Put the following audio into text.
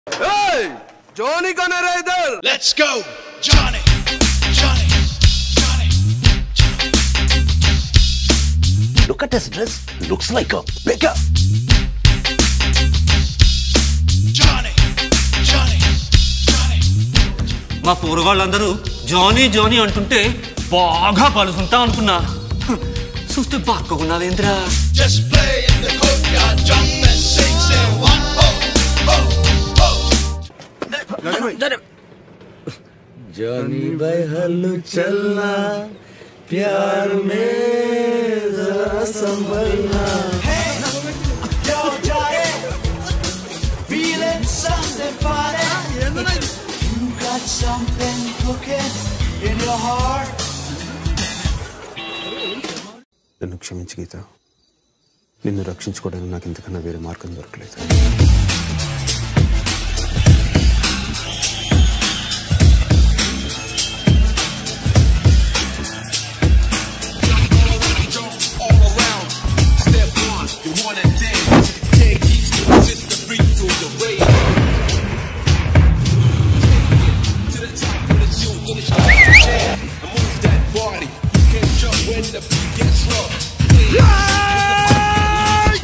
जोनी कौन है रे इधर Let's go, Johnny, Johnny, Johnny. Look at his dress. Looks like a beggar. Johnny, Johnny, Johnny. మా పూరగాళ్ళందరూ Johnny Johnny అంటుంటే బాగా పలుసుంటా అనుకున్నా హ్, చూస్తే బాక్కున్నావేంద్రా Just play in the courtyard, jump and sing, say one, ho, ho, ho. जानी भाई हल्लू चलना प्यार में जरा संभलना Yo, Johnny, feeling something funny. You got something cooking in your heart. నన్ను క్షమించి గీత నిన్ను రక్షించుకోవడానికి నాకు ఇంతకన్నా వేరే మార్గం దొరకలేదు